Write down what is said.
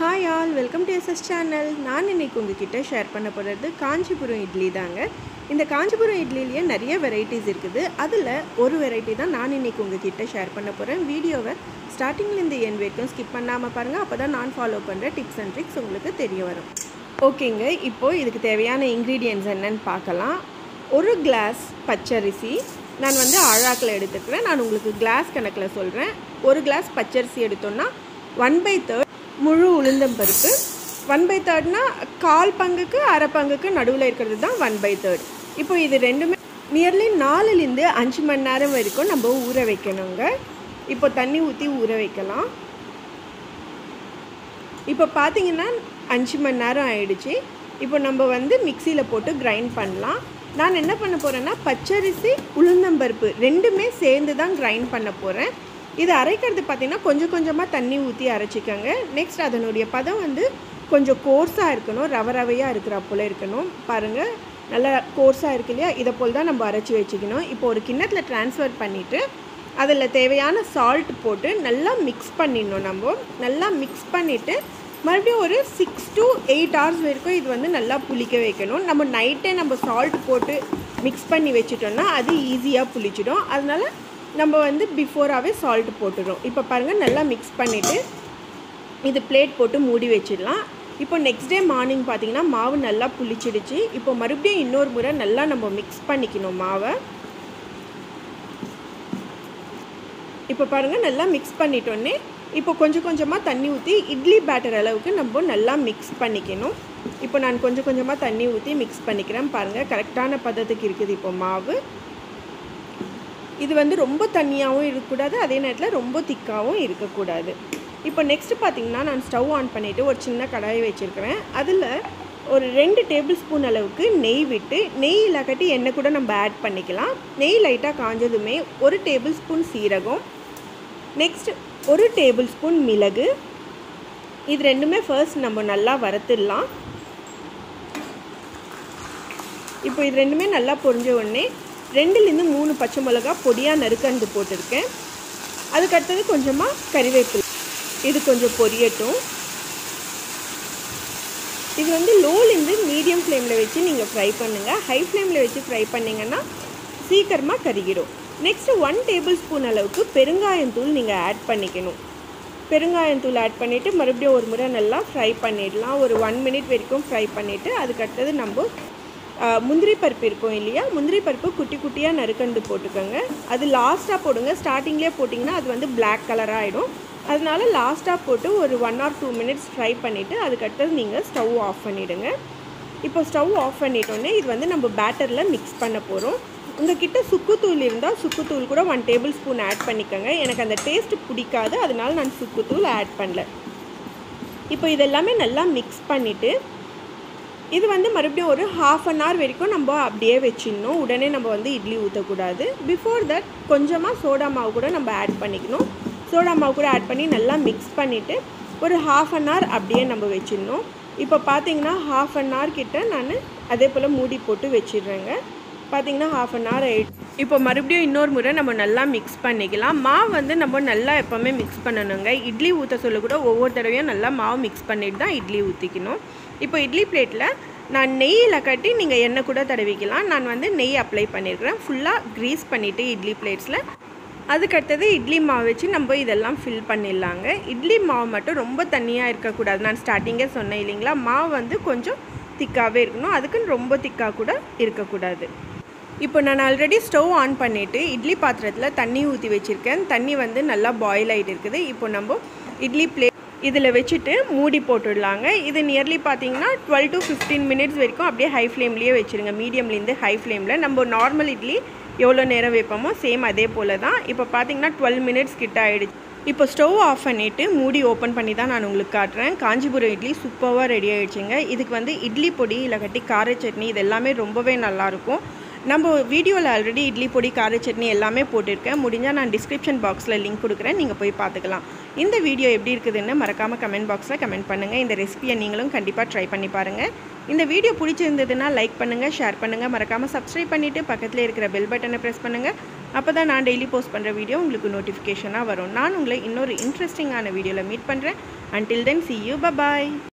hi all welcome to SS channel நான் இன்னைக்கு உங்ககிட்ட ஷேர் பண்ண போகிறது காஞ்சிபுரம் இட்லி தாங்க இந்த காஞ்சிபுரம் இட்லிலேயே நிறைய வெரைட்டிஸ் இருக்குது அதில் ஒரு வெரைட்டி தான் நான் இன்னைக்கு உங்ககிட்ட ஷேர் பண்ண போகிறேன் வீடியோவை ஸ்டார்டிங்லேருந்து என் வரைக்கும் ஸ்கிப் பண்ணாமல் பாருங்கள் அப்போ தான் நான் ஃபாலோ பண்ணுற டிப்ஸ் அண்ட் ட்ரிக்ஸ் உங்களுக்கு தெரிய வரும் ஓகேங்க இப்போது இதுக்கு தேவையான இன்க்ரீடியன்ட்ஸ் என்னன்னு பார்க்கலாம் ஒரு கிளாஸ் பச்சரிசி நான் வந்து ஆழாக்கில் எடுத்துக்கிறேன் நான் உங்களுக்கு கிளாஸ் கணக்கில் சொல்கிறேன் ஒரு கிளாஸ் பச்சரிசி எடுத்தோன்னா ஒன் பை தேர்ட் முழு உளுந்தம்பருப்பு ஒன் பை தேர்ட்னா கால் பங்குக்கு அரை பங்குக்கு நடுவில் இருக்கிறது தான் ஒன் பை தேர்ட் இப்போ இது ரெண்டுமே நியர்லி நாலுலேருந்து அஞ்சு மணி நேரம் வரைக்கும் நம்ம ஊற வைக்கணுங்க இப்போ தண்ணி ஊற்றி ஊற வைக்கலாம் இப்போ பார்த்தீங்கன்னா அஞ்சு மணி நேரம் ஆயிடுச்சு இப்போ நம்ம வந்து மிக்சியில் போட்டு கிரைண்ட் பண்ணலாம் நான் என்ன பண்ண போகிறேன்னா பச்சரிசி உளுந்தம்பருப்பு ரெண்டுமே சேர்ந்து தான் கிரைண்ட் பண்ண போகிறேன் இது அரைக்கிறது பார்த்திங்கன்னா கொஞ்சம் கொஞ்சமாக தண்ணி ஊற்றி அரைச்சிக்கோங்க நெக்ஸ்ட் அதனுடைய பதம் வந்து கொஞ்சம் கோர்ஸாக இருக்கணும் ரவ ரவையாக இருக்கிற போல் இருக்கணும் பாருங்கள் நல்லா கோர்ஸாக இருக்கு இல்லையா இதை போல் தான் நம்ம அரைச்சி வச்சுக்கணும் இப்போ ஒரு கிண்ணத்தில் ட்ரான்ஸ்ஃபர் பண்ணிவிட்டு அதில் தேவையான சால்ட் போட்டு நல்லா மிக்ஸ் பண்ணிடணும் நம்ம நல்லா மிக்ஸ் பண்ணிவிட்டு மறுபடியும் ஒரு சிக்ஸ் டு எயிட் ஹவர்ஸ் வரைக்கும் இது வந்து நல்லா புளிக்க வைக்கணும் நம்ம நைட்டே நம்ம சால்ட் போட்டு மிக்ஸ் பண்ணி வச்சுட்டோம்னா அது ஈஸியாக புளிச்சிடும் அதனால நம்ம வந்து பிஃபோராகவே சால்ட் போட்டுடும் இப்போ பாருங்கள் நல்லா மிக்ஸ் பண்ணிவிட்டு இது பிளேட் போட்டு மூடி வச்சிடலாம் இப்போ நெக்ஸ்ட் டே மார்னிங் பார்த்தீங்கன்னா மாவு நல்லா புளிச்சிடுச்சு இப்போ மறுபடியும் இன்னொரு முறை நல்லா நம்ம மிக்ஸ் பண்ணிக்கணும் மாவை இப்போ பாருங்கள் நல்லா மிக்ஸ் பண்ணிட்டோன்னே இப்போ கொஞ்சம் கொஞ்சமாக தண்ணி ஊற்றி இட்லி பேட்டர் அளவுக்கு நம்ம நல்லா மிக்ஸ் பண்ணிக்கணும் இப்போ நான் கொஞ்சம் கொஞ்சமாக தண்ணி ஊற்றி மிக்ஸ் பண்ணிக்கிறேன் பாருங்கள் கரெக்டான பதத்துக்கு இருக்குது இப்போ மாவு இது வந்து ரொம்ப தண்ணியாகவும் இருக்கக்கூடாது அதே நேரத்தில் ரொம்ப திக்காகவும் இருக்கக்கூடாது இப்போ நெக்ஸ்ட் பார்த்திங்கன்னா நான் ஸ்டவ் ஆன் பண்ணிவிட்டு ஒரு சின்ன கடாய் வச்சுருக்கிறேன் அதில் ஒரு ரெண்டு டேபிள் ஸ்பூன் அளவுக்கு நெய் விட்டு நெய் இல்லாக்கட்டி எண்ணெய் கூட நம்ம ஆட் பண்ணிக்கலாம் நெய் லைட்டாக காஞ்சதுமே ஒரு டேபிள் ஸ்பூன் சீரகம் நெக்ஸ்ட் ஒரு டேபிள் ஸ்பூன் மிளகு இது ரெண்டுமே ஃபர்ஸ்ட் நம்ம நல்லா வறுத்துடலாம் இப்போ இது ரெண்டுமே நல்லா பொரிஞ்ச உடனே ரெண்டுலேருந்து மூணு பச்சை மிளகா பொடியாக நறுக்கண்டு போட்டிருக்கேன் அதுக்கடுத்தது கொஞ்சமாக கறிவேப்பிலை இது கொஞ்சம் பொரியட்டும் இது வந்து லோலேருந்து மீடியம் ஃப்ளேமில் வச்சு நீங்கள் ஃப்ரை பண்ணுங்கள் ஹை ஃப்ளேமில் வச்சு ஃப்ரை பண்ணிங்கன்னா சீக்கிரமாக கருகிடும் நெக்ஸ்ட்டு ஒன் டேபிள் ஸ்பூன் அளவுக்கு பெருங்காயத்தூள் நீங்கள் ஆட் பண்ணிக்கணும் பெருங்காயத்தூள் ஆட் பண்ணிவிட்டு மறுபடியும் ஒரு முறை நல்லா ஃப்ரை பண்ணிடலாம் ஒரு ஒன் மினிட் வரைக்கும் ஃப்ரை பண்ணிவிட்டு அதுக்கடுத்தது நம்ம முந்திரி பருப்பு இருக்கும் இல்லையா முந்திரி பருப்பு குட்டி குட்டியாக நறுக்கண்டு போட்டுக்கோங்க அது லாஸ்ட்டாக போடுங்க ஸ்டார்டிங்லேயே போட்டிங்கன்னா அது வந்து பிளாக் கலராக ஆகிடும் அதனால லாஸ்ட்டாக போட்டு ஒரு one or two minutes fry பண்ணிவிட்டு அதுக்கடுத்தது நீங்கள் ஸ்டவ் ஆஃப் பண்ணிவிடுங்க இப்போ ஸ்டவ் ஆஃப் பண்ணிட்டோன்னே இது வந்து நம்ம பேட்டரில் மிக்ஸ் பண்ண போகிறோம் உங்ககிட்ட சுக்குத்தூள் இருந்தால் சுக்குத்தூள் கூட ஒன் டேபிள் ஸ்பூன் ஆட் பண்ணிக்கோங்க எனக்கு அந்த டேஸ்ட் பிடிக்காது அதனால நான் சுக்குத்தூள் ஆட் பண்ணல இப்போ இதெல்லாமே நல்லா மிக்ஸ் பண்ணிவிட்டு இது வந்து மறுபடியும் ஒரு ஹாஃப் அன் ஹவர் வரைக்கும் நம்ம அப்படியே வச்சிடணும் உடனே நம்ம வந்து இட்லி ஊற்றக்கூடாது பிஃபோர் தட் கொஞ்சமாக சோடா மாவு கூட நம்ம ஆட் பண்ணிக்கணும் சோடா மாவு கூட ஆட் பண்ணி நல்லா மிக்ஸ் பண்ணிவிட்டு ஒரு ஹாஃப் அன் ஹவர் அப்படியே நம்ம வச்சிடணும் இப்போ பார்த்தீங்கன்னா ஹாஃப் அன் ஹவர் கிட்ட நான் அதே போல் மூடி போட்டு வச்சிடுறேங்க பார்த்தீங்கன்னா ஹாஃப் அன் ஹவர் ஆயிடுச்சு இப்போ மறுபடியும் இன்னொரு முறை நம்ம நல்லா மிக்ஸ் பண்ணிக்கலாம் மாவு வந்து நம்ம நல்லா எப்போவுமே மிக்ஸ் பண்ணணுங்க இட்லி ஊற்ற சொல்ல கூட ஒவ்வொரு தடவையும் நல்லா மாவு மிக்ஸ் பண்ணிட்டு தான் இட்லி ஊற்றிக்கணும் இப்போ இட்லி பிளேட்டில் நான் நெய்யில் கட்டி நீங்கள் எண்ணெய் கூட தடவிக்கலாம் நான் வந்து நெய் அப்ளை பண்ணியிருக்கிறேன் ஃபுல்லாக க்ரீஸ் பண்ணிவிட்டு இட்லி பிளேட்ஸில் அதுக்கடுத்தது இட்லி மாவு வச்சு நம்ம இதெல்லாம் ஃபில் பண்ணிடலாங்க இட்லி மாவு மட்டும் ரொம்ப தண்ணியாக இருக்கக்கூடாது நான் ஸ்டார்டிங்கே சொன்னேன் இல்லைங்களா மாவு வந்து கொஞ்சம் திக்காகவே இருக்கணும் அதுக்குன்னு ரொம்ப திக்காக கூட இருக்கக்கூடாது இப்போ நான் ஆல்ரெடி ஸ்டவ் ஆன் பண்ணிவிட்டு இட்லி பாத்திரத்தில் தண்ணி ஊற்றி வச்சுருக்கேன் தண்ணி வந்து நல்லா பாயில் ஆகிட்டு இருக்குது இப்போ நம்ம இட்லி பிளே இதில் வச்சுட்டு மூடி போட்டுடலாங்க இது நியர்லி பார்த்தீங்கன்னா டுவெல் டு ஃபிஃப்டீன் மினிட்ஸ் வரைக்கும் அப்படியே ஹை ஃப்ளேம்லேயே வச்சுருங்க மீடியம்லேருந்து ஹை ஃப்ளேமில் நம்ம நார்மல் இட்லி எவ்வளோ நேரம் வைப்போமோ சேம் அதே போல் தான் இப்போ பார்த்தீங்கன்னா டுவெல் மினிட்ஸ் கிட்ட ஆகிடுச்சு இப்போ ஸ்டவ் ஆஃப் பண்ணிவிட்டு மூடி ஓப்பன் பண்ணி தான் நான் உங்களுக்கு காட்டுறேன் காஞ்சிபுரம் இட்லி சூப்பராக ரெடி ஆகிடுச்சுங்க இதுக்கு வந்து இட்லி பொடி இல்லை கட்டி கார சட்னி இது எல்லாமே ரொம்பவே நல்லாயிருக்கும் நம்ம வீடியோவில் ஆல்ரெடி இட்லி பொடி கார சட்னி எல்லாமே போட்டிருக்கேன் முடிஞ்சால் நான் டிஸ்கிரிப்ஷன் பாக்ஸில் லிங்க் கொடுக்குறேன் நீங்கள் போய் பார்த்துக்கலாம் இந்த வீடியோ எப்படி இருக்குதுன்னு மறக்காமல் கமெண்ட் பாக்ஸில் கமெண்ட் பண்ணுங்கள் இந்த ரெசிபியை நீங்களும் கண்டிப்பாக ட்ரை பண்ணி பாருங்கள் இந்த வீடியோ பிடிச்சிருந்ததுன்னா லைக் பண்ணுங்கள் ஷேர் பண்ணுங்கள் மறக்காமல் சப்ஸ்கிரைப் பண்ணிவிட்டு பக்கத்தில் இருக்கிற பெல் பட்டனை ப்ரெஸ் பண்ணுங்கள் அப்போ தான் நான் டெய்லி போஸ்ட் பண்ணுற வீடியோ உங்களுக்கு நோட்டிஃபிகேஷனாக வரும் நான் உங்களை இன்னொரு இன்ட்ரெஸ்டிங்கான வீடியோவில் மீட் பண்ணுறேன் until then see you bye bye